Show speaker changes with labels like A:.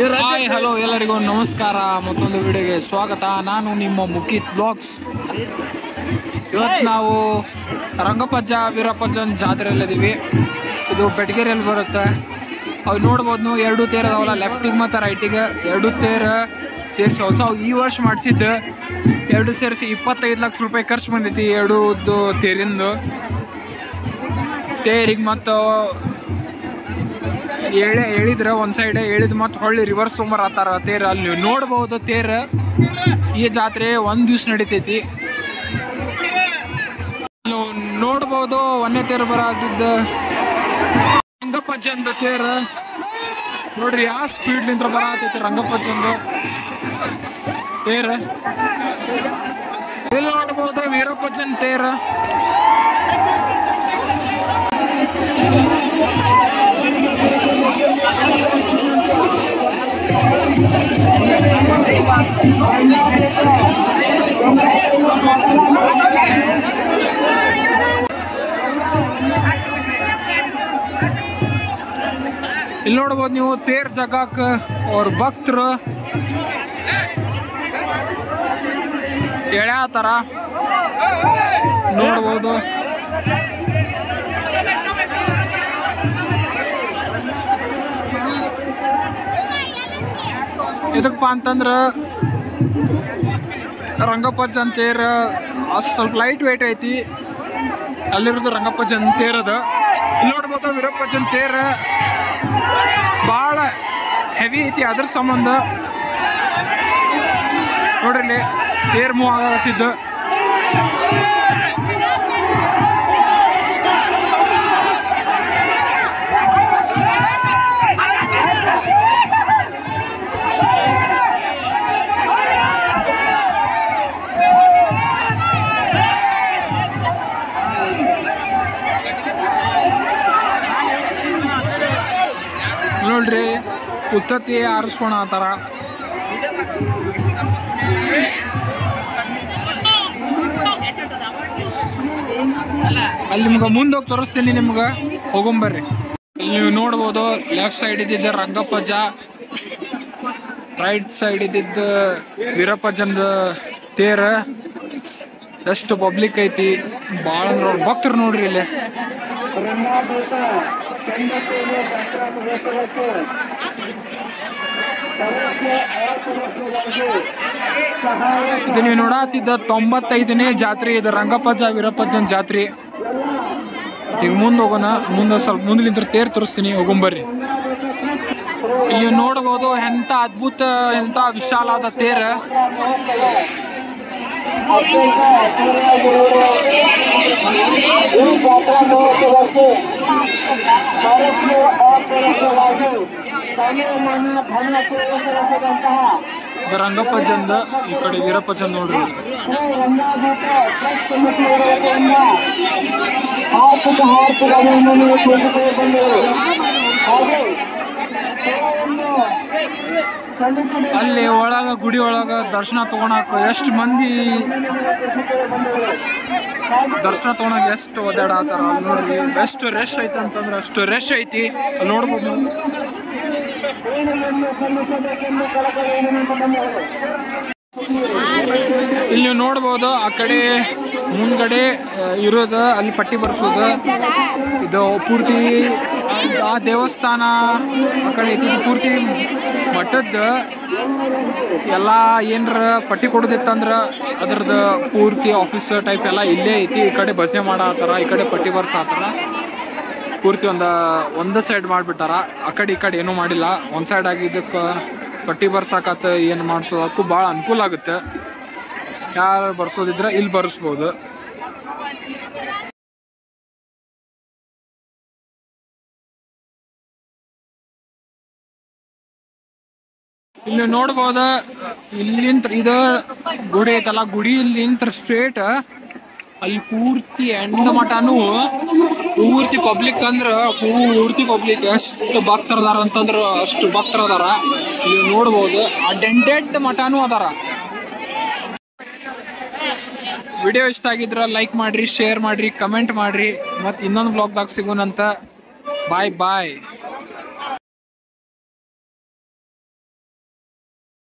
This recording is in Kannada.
A: ಹಾಯ್ ಹಲೋ ಎಲ್ಲರಿಗೂ ನಮಸ್ಕಾರ ಮತ್ತೊಂದು ವಿಡಿಯೋಗೆ ಸ್ವಾಗತ ನಾನು ನಿಮ್ಮ ಮುಖಿತ್ ಬ್ಲಾಗ್ಸ್ ಇವತ್ತು ನಾವು ರಂಗಪಜ್ಜ ವೀರಪ್ಪಜ್ಜನ ಜಾತ್ರೆಯಲ್ಲಿದ್ದೀವಿ ಇದು ಬೆಟಗೇರಿಯಲ್ಲಿ ಬರುತ್ತೆ ಅವು ನೋಡ್ಬೋದು ನೀವು ಎರಡು ತೇರ್ ಅದಾವಲ್ಲ ಲೆಫ್ಟಿಗೆ ಮತ್ತು ರೈಟಿಗೆ ಎರಡು ತೇರ್ ಸೇರಿಸಿ ಹೊಸ ಈ ವರ್ಷ ಮಾಡಿಸಿದ್ದು ಎರಡು ಸೇರಿಸಿ ಇಪ್ಪತ್ತೈದು ಲಕ್ಷ ರೂಪಾಯಿ ಖರ್ಚು ಬಂದೈತಿ ಎರಡು ತೇರಿಂದು ತೇರಿಗೆ ಮತ್ತು ಎಳೆ ಎಳಿದ್ರೆ ಒಂದು ಸೈಡ್ ಎಳಿದ್ ಮತ್ತೆ ಹೊಳ್ಳಿ ರಿವರ್ಸ್ ತೊಂಬರ್ ಆತಾರ ತೇರ್ ಅಲ್ಲಿ ನೀವು ನೋಡ್ಬೋದು ತೇರ್ ಈ ಜಾತ್ರೆ ಒಂದು ದಿವ್ಸ ನಡಿತೈತಿ ನೀವು ನೋಡ್ಬೋದು ಒಂದೇ ತೇರು ಬರದಿದ್ದ ರಂಗಪ್ಪಜ್ಜಂದ ತೇರ್ ನೋಡ್ರಿ ಯಾವ ಸ್ಪೀಡ್ ನಿಂತ್ರ ಬರತೈತಿ ರಂಗಪ್ಪಜ್ಜಂದ ತೇರ್ ಇಲ್ಲಿ ನೋಡ್ಬೋದು ವೀರಪ್ಪಜ್ಜನ್ ತೇರ್ ಇಲ್ಲಿ ನೋಡ್ಬೋದು ನೀವು ತೇರ್ ಜಗಾಕ್ ಅವ್ರ ಭಕ್ತರು ಎಳ್ಯಾತಾರ ನೋಡ್ಬೋದು ಇದಕ್ಕಪ್ಪ ಅಂತಂದ್ರ ರಂಗಪ್ಪಜ್ಜನ್ ತೇರ್ ಅಷ್ಟು ಸ್ವಲ್ಪ ಲೈಟ್ ವೇಟ್ ಐತಿ ಅಲ್ಲಿರೋದು ರಂಗಪ್ಪಜ್ಜನ್ ತೇರ್ ಅದ ಇಲ್ಲಿ ನೋಡ್ಬೋದು ವೀರಪ್ಪಜ್ಜನ್ ತೇರ್ ಭಾಳ ಹೆವಿ ಐತಿ ಅದ್ರ ಸಂಬಂಧ ನೋಡ್ರಿ ಇಲ್ಲಿ ತೇರ್ ಮೂವ್ ಆಗತ್ತಿದ್ದು ನೋಡ್ರಿ ಉತ್ತತ್ತಿ ಆರಿಸ್ಕೊಳ ಆತಾರ ಅಲ್ಲಿ ನಿಮ್ಗೆ ಮುಂದೆ ಹೋಗಿ ತೋರಿಸ್ತೀನಿ ನಿಮ್ಗೆ ಹೋಗೊಂಬರ್ರಿ ಇಲ್ಲಿ ನೀವು ನೋಡ್ಬೋದು ಲೆಫ್ಟ್ ಸೈಡ್ ಇದ್ದಿದ್ದ ರಂಗಪ್ಪಜ್ಜ ರೈಟ್ ಸೈಡ್ ಇದ್ದಿದ್ದ ವೀರಪ್ಪಜ್ಜಂದ ತೇರ ಎಷ್ಟು ಪಬ್ಲಿಕ್ ಐತಿ ಭಾಳ ಅಂದ್ರೆ ಭಕ್ತರು ನೋಡ್ರಿ ಇಲ್ಲಿ ಇದು ನೀವು ನೋಡತ್ತಿದ್ದ ತೊಂಬತ್ತೈದನೇ ಜಾತ್ರೆ ಇದು ರಂಗಪ್ಪಜ್ಜ ವೀರಪ್ಪಜ್ಜನ ಜಾತ್ರೆ ಈಗ ಮುಂದೆ ಹೋಗೋಣ ಮುಂದೆ ಸ್ವಲ್ಪ ಮುಂದ್ಲಿಂತ್ರ ತೇರ್ ತೋರಿಸ್ತೀನಿ ಹೋಗೊಂಬರ್ರಿ ಇಲ್ಲಿ ನೀವು ನೋಡ್ಬೋದು ಎಂತ ಅದ್ಭುತ ಎಂತ ವಿಶಾಲಾದ ತೇರ್ ಇದು ರಂಗಪ್ಪಜ್ಜಂದ ಈ ಕಡೆ ವೀರಪ್ಪಜ್ಜನ್ ನೋಡ್ರಿ ಅಲ್ಲಿ ಒಳಗ ಗುಡಿ ಒಳಗ ದರ್ಶನ ತಗೊಳಕ ಎಷ್ಟು ಮಂದಿ ದರ್ಶನ ತಗೊಳಕ್ ಎಷ್ಟು ಒದ್ದಾಡತ್ತಾರ ಅಲ್ಲಿ ನೋಡ್ರಿ ಎಷ್ಟು ರಶ್ ಐತೆ ಅಂತಂದ್ರೆ ಅಷ್ಟು ರಶ್ ಐತಿ ಅಲ್ಲಿ ನೋಡ್ಬೋದು ನೀವು ಇಲ್ಲಿ ನೀವು ನೋಡ್ಬೋದು ಆ ಕಡೆ ಮುಂದ್ಗಡೆ ಆ, ಇರೋದು ಅಲ್ಲಿ ಪಟ್ಟಿ ಬರ್ಸೋದು ಇದು ಪೂರ್ತಿ ಆ- ಆ ದೇವಸ್ಥಾನ ಆ ಕಡೆ ಐತಿ ಇದು ಪೂರ್ತಿ ಮಠದ್ದು ಎಲ್ಲ ಏನರ ಪಟ್ಟಿ ಕೊಡೋದಿತ್ತಂದ್ರ ಅದ್ರದ್ದು ಪೂರ್ತಿ ಆಫೀಸ್ ಟೈಪ್ ಎಲ್ಲ ಇಲ್ಲೇ ಐತಿ ಈ ಕಡೆ ಭಜನೆ ಮಾಡತ್ತಾರ ಈ ಕಡೆ ಪಟ್ಟಿ ಬರ್ಸಾತಾರ ಪೂರ್ತಿ ಒಂದು ಒಂದೇ ಸೈಡ್ ಮಾಡಿಬಿಟ್ಟಾರ ಆ ಕಡೆ ಈ ಕಡೆ ಏನೂ ಮಾಡಿಲ್ಲ ಒಂದು ಸೈಡ್ ಆಗಿದ್ದಕ್ಕೆ ಪಟ್ಟಿ ಬರ್ಸಾಕತ್ತ ಏನು ಮಾಡಿಸೋದಕ್ಕೂ ಭಾಳ ಅನುಕೂಲ ಆಗುತ್ತೆ ಯಾರು ಬರ್ಸೋದಿದ್ರೆ ಇಲ್ಲಿ ಬರ್ಸ್ಬೋದು ಇಲ್ಲಿ ನೋಡ್ಬೋದ ಇಲ್ಲಿಂತ ಇದು ಗುಡಿ ಐತಲ್ಲ ಗುಡಿ ಇಲ್ಲಿಂತ ಸ್ಟ್ರೇಟ್ ಅಲ್ಲಿ ಪೂರ್ತಿ ಎಂಡ ಮಟನು ಪೂರ್ತಿ ಪಬ್ಲಿಕ್ ಅಂದ್ರ ಪೂರ್ತಿ ಪಬ್ಲಿಕ್ ಎಷ್ಟು ಭಕ್ತರದಾರ ಅಂತಂದ್ರ ಅಷ್ಟು ಭಕ್ತರದಾರ ಇಲ್ಲಿ ನೋಡ್ಬೋದು ಆ ಡೆಂಟೆಡ್ ಮಠನೂ ಅದಾರ ವಿಡಿಯೋ ಇಷ್ಟ ಆಗಿದ್ರ ಲೈಕ್ ಮಾಡ್ರಿ ಶೇರ್ ಮಾಡ್ರಿ ಕಮೆಂಟ್ ಮಾಡ್ರಿ ಮತ್ತು ಇನ್ನೊಂದು ಬ್ಲಾಗ್ದಾಗ ಸಿಗೋಣಂತ ಬಾಯ್ ಬಾಯ್